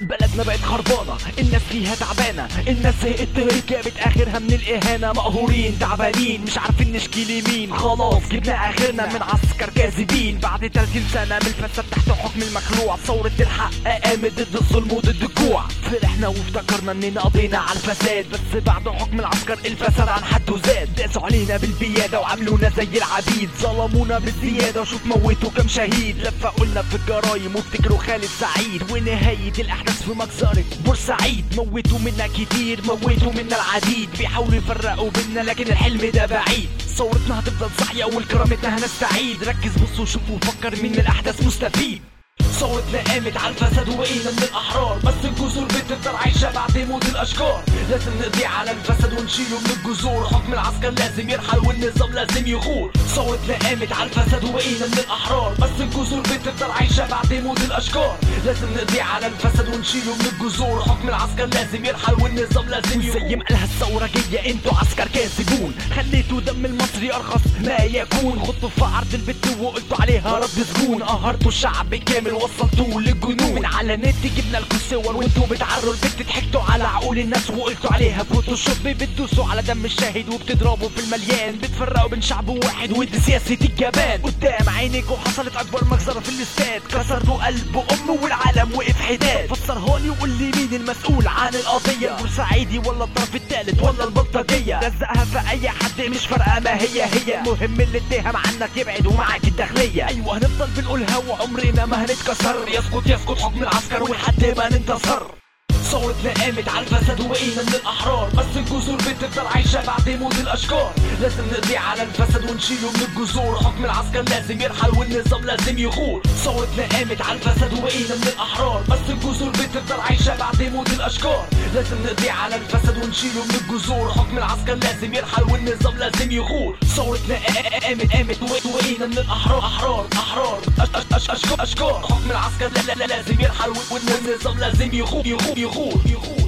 بلدنا بقت خربانة الناس فيها تعبانة الناس زهقت تهرب جابت اخرها من الاهانة مقهورين تعبانين مش عارفين نشكي لمين خلاص جبنا اخرنا من عسكر كاذبين بعد 30 سنة من الفساد تحت حكم المخلوع ثورة الحق قامت ضد الظلم وضد الجوع فرحنا وافتكرنا اننا قضينا على الفساد بس بعد حكم العسكر الفساد عن حده زاد داسوا علينا بالبيادة وعملونا زي العبيد ظلمونا بالزيادة وشوف موتوا كام شهيد لفقوا لنا في الجرايم وافتكروا خالد سعيد ونهاية الاحداث في مجزرة بورسعيد موتوا منا كتير موتوا منا العديد بيحاولوا يفرقوا بينا لكن الحلم ده بعيد ثورتنا هتفضل صاحية والكرامتنا هنستعيد ركز بص وشوف وفكر مين من الاحداث مستفيد ثورتنا قامت على الفساد وبقينا من الاحرار بس الجذور بتفضل عايشه بعد موت الاشجار لازم نقضي على الفساد ونشيله من الجذور حكم العسكر لازم يرحل والنظام لازم يغور ثورتنا قامت على الفساد وبقينا من الاحرار بس الجذور بتفضل عايشه بعد موت الاشجار لازم نقضي على الفساد ونشيله من الجذور حكم العسكر لازم يرحل والنظام لازم يغور زي ما قالها الثوره جايه انتوا عسكر كاذبون خليتوا دم المصري ارخص ما يكون خدتوا في عرض البت وقلتوا عليها رد سجون قهرتوا الشعب كامل وصلتوه للجنون من على النت جبنا لكم صور وانتوا بتعروا البت ضحكتوا على عقول الناس وقلتوا عليها فوتوشوب بتدوسوا على دم الشاهد وبتضربوا في المليان بتفرقوا بين شعب واحد ودي سياسة الجبان قدام عينيكوا حصلت اكبر مجزرة في الاستاد كسرتوا قلب ام والعالم وقف حداد فسرها لي وقول لي مين المسؤول عن القضية البورسعيدي ولا الطرف الثالث ولا البلطجية لزقها في اي حد مش فارقة ما هي هي المهم اللي اتهم عنك يبعد ومعاك الداخلية ايوه هنفضل بنقولها وعمرنا ما هنتكسر يسقط يسقط حكم العسكر ولحد ما ننتصر ثورتنا قامت على الفساد وبقينا من الاحرار بس الجذور بتفضل عايشه بعد موت الاشجار لازم نقضي على الفساد ونشيله من الجذور حكم العسكر لازم يرحل والنظام لازم يغور ثورتنا قامت على الفساد وبقينا من الاحرار بس الجذور بتفضل عايشه بعد موت الاشجار لازم نقضي على الفساد ونشيله من الجذور حكم العسكر لازم يرحل والنظام لازم يغور ثورتنا قامت قامت وبقينا من الاحرار احرار احرار أش- أش- أش- اشجار اشجار حكم العسكر لا لا لا لازم يرحل والنظام لازم يغور يغور يغور يغور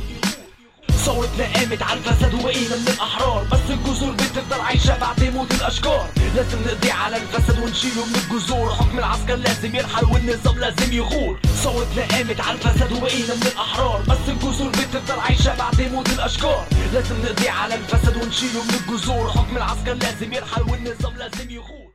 ثورتنا قامت على الفساد وبقينا من الاحرار بس الجذور بتفضل عايشه بعد موت الاشجار لازم نقضي على الفساد ونشيله من الجذور حكم العسكر لازم يرحل والنظام لازم يغور ثورتنا قامت على الفساد وبقينا من الاحرار بس الجذور بتفضل عايشه بعد موت الاشجار لازم نقضي على الفساد ونشيله من الجذور حكم العسكر لازم يرحل والنظام لازم يغور